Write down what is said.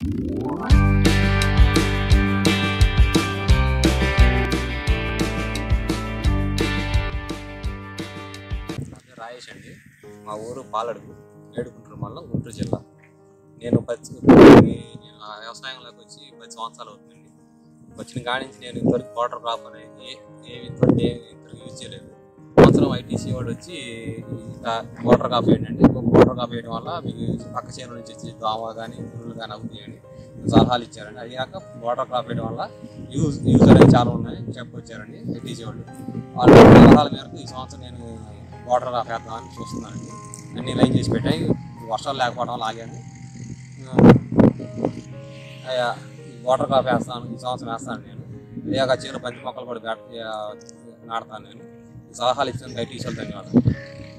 నా పేరు రాయేష్ అండి మా ఊరు పాలడుగు ఏడుకుంటారు మండలం గుంటూరు జిల్లా నేను పచ్చి నేను ఆ వ్యవసాయంలోకి వచ్చి పది సంవత్సరాలు అవుతుందండి వచ్చిన కాడి నుంచి నేను ఇంతవరకు వాటర్ క్రాప్ అనేది ఏమి ఇంతవరకు ఏమి ఇంతవరకు యూజ్ చేయలేదు సంవత్సరం ఐటీసీ వాడు వచ్చి వాటర్ కాప్ వేయండి వాటర్ కాప్ వేయడం వల్ల మీకు పక్క చేను నుంచి వచ్చి దోమ కానీ పురుగులు కానీ అవుతాయి అని సలహాలు ఇచ్చారండి అది కాక వాటర్ క్రాప్ వేయడం వల్ల యూజ్ యూజ్ అనేది చాలా ఉన్నాయి చెప్పొచ్చారండి ఐటీసీ వాళ్ళు వాళ్ళ సలహాల మేరకు ఈ సంవత్సరం నేను వాటర్ క్రాప్ వేద్దామని చూస్తున్నానండి అన్ని లైన్ చేసి పెట్టాయి వర్షాలు లేకపోవడం వల్ల ఆగాను అయ్యా, ఈ వాటర్ క్రాప్ వేస్తాను ఈ సంవత్సరం వేస్తాను నేను అయ్యాక చీర బంతి మొక్కలు కూడా పెట్ట నాడతాను నేను ఈ సలహాలు ఇచ్చినందుకు ఐటీసీ వాళ్ళు ధన్యవాదాలు